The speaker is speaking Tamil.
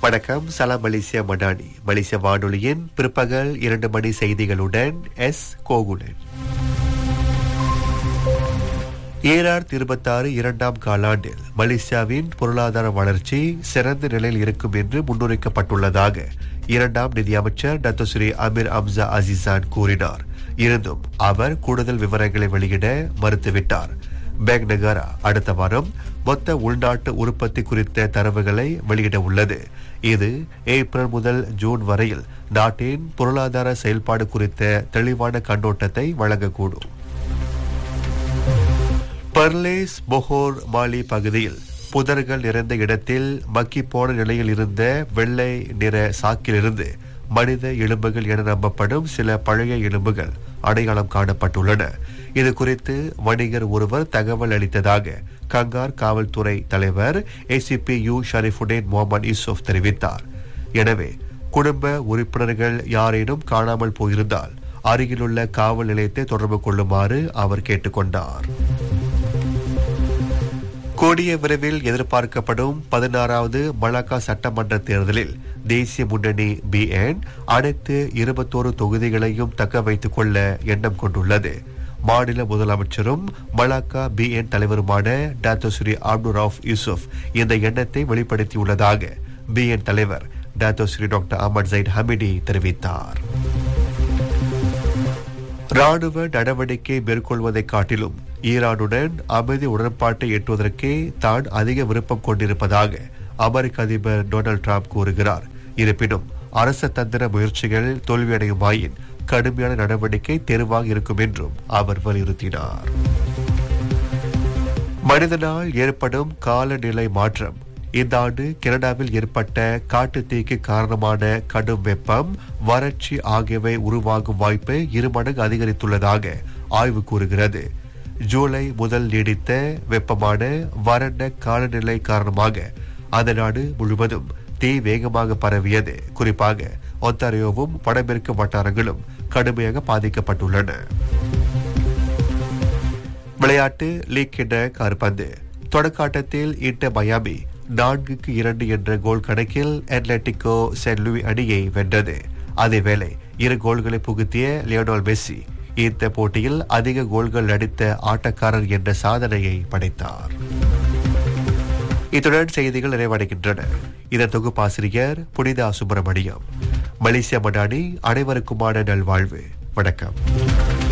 வணக்கம் சலாம் மலேசியா மடானி மலேசிய வானொலியின் பிற்பகல் இரண்டு மணி செய்திகளுடன் எஸ் கோகுலன் ஏஆர் இருபத்தாறு இரண்டாம் காலாண்டில் மலேசியாவின் பொருளாதார வளர்ச்சி சிறந்த நிலையில் இருக்கும் என்று முன்னுரைக்கப்பட்டுள்ளதாக இரண்டாம் நிதியமைச்சர் டத்தோஸ்ரீ அமீர் அம்சா அசிசான் கூறினார் இருந்தும் அவர் கூடுதல் விவரங்களை வெளியிட மறுத்துவிட்டார் பேங் நகாரா அடுத்த வாரம் மொத்த உள்நாட்டு உற்பத்தி குறித்த தரவுகளை வெளியிட உள்ளது இது ஏப்ரல் முதல் ஜூன் வரையில் நாட்டின் பொருளாதார செயல்பாடு குறித்த தெளிவான கண்ணோட்டத்தை வழங்கக்கூடும் பர்லேஸ் பொஹோர் மாலி பகுதியில் புதர்கள் நிறைந்த இடத்தில் மக்கி போன நிலையில் இருந்த வெள்ளை நிற சாக்கிலிருந்து மனித எலும்புகள் என நம்பப்படும் சில பழைய எலும்புகள் அடையாளம் காணப்பட்டுள்ளன இது குறித்து வணிகர் ஒருவர் தகவல் அளித்ததாக கங்கார் காவல்துறை தலைவர் ACP U Shariffudin Mohamad Yusuf தெரிவித்தார் எனவே குடும்ப உறுப்பினர்கள் யாரேனும் காணாமல் போயிருந்தால் அருகிலுள்ள காவல் நிலையத்தை தொடர்பு கொள்ளுமாறு அவர் கேட்டுக்கொண்டார் கூடிய விரைவில் எதிர்பார்க்கப்படும் பதினாறாவது மலாக்கா சட்டமன்ற தேர்தலில் தேசிய முன்னணி பிஎன் அனைத்து இருபத்தோரு தொகுதிகளையும் தக்க வைத்துக் கொள்ள எண்ணம் கொண்டுள்ளது மாநில முதலமைச்சரும் மலாக்கா பிஎன் தலைவருமான doctor Sri Abdul Rauf Yusuf இந்த எண்ணத்தை வெளிப்படுத்தியுள்ளதாக பிஎன் தலைவர் doctor Sri doctor Ahmad Zahid Hamidi தெரிவித்தார் ராணுவ நடவடிக்கை மேற்கொள்வதை காட்டிலும் ஈரானுடன் அமைதி உடன்பாட்டை எட்டுவதற்கே தான் அதிக விருப்பம் கொண்டிருப்பதாக அமெரிக்க அதிபர் டொனால்டு டிரம்ப் கூறுகிறார் இருப்பினும் அரச தந்திர முயற்சிகள் தோல்வியடையுமாயின் கடுமையான நடவடிக்கை தேர்வாக இருக்கும் என்றும் அவர் வலியுறுத்தினார் மனிதனால் ஏற்படும் காலநிலை மாற்றம் இந்த ஆண்டு கனடாவில் ஏற்பட்ட காட்டு தீக்கு காரணமான கடும் வெப்பம் வறட்சி ஆகியவை உருவாகும் வாய்ப்பு இருமடங்கு அதிகரித்துள்ளதாக ஆய்வு கூறுகிறது ஜூலை முதல் நீடித்த வெப்பமான வறண்ட காலநிலை காரணமாக அந்த நாடு முழுவதும் தீ வேகமாக பரவியது குறிப்பாக ஒத்தாரியோவும் வடமேற்கு வட்டாரங்களும் கடுமையாக பாதிக்கப்பட்டுள்ளன விளையாட்டு லீக் என்ற கார்பந்து தொடக்காட்டத்தில் ஈட்ட மயாமி நான்குக்கு இரண்டு என்ற கோல் கணக்கில் அட்லட்டிகோ சென்ட் லூவி அணியை வென்றது அதேவேளை இரு கோல்களை புகுத்திய லியோனல் மெஸ்ஸி இந்த போட்டியில் அதிக கோல்கள் அடித்த ஆட்டக்காரர் என்ற சாதனையை படைத்தார் இத்துடன் செய்திகள் நிறைவடைகின்றன இதன் தொகுப்பாசிரியர் புனிதா சுப்பிரமணியம் மலேசிய மடானி அனைவருக்குமான நல்வாழ்வு வணக்கம்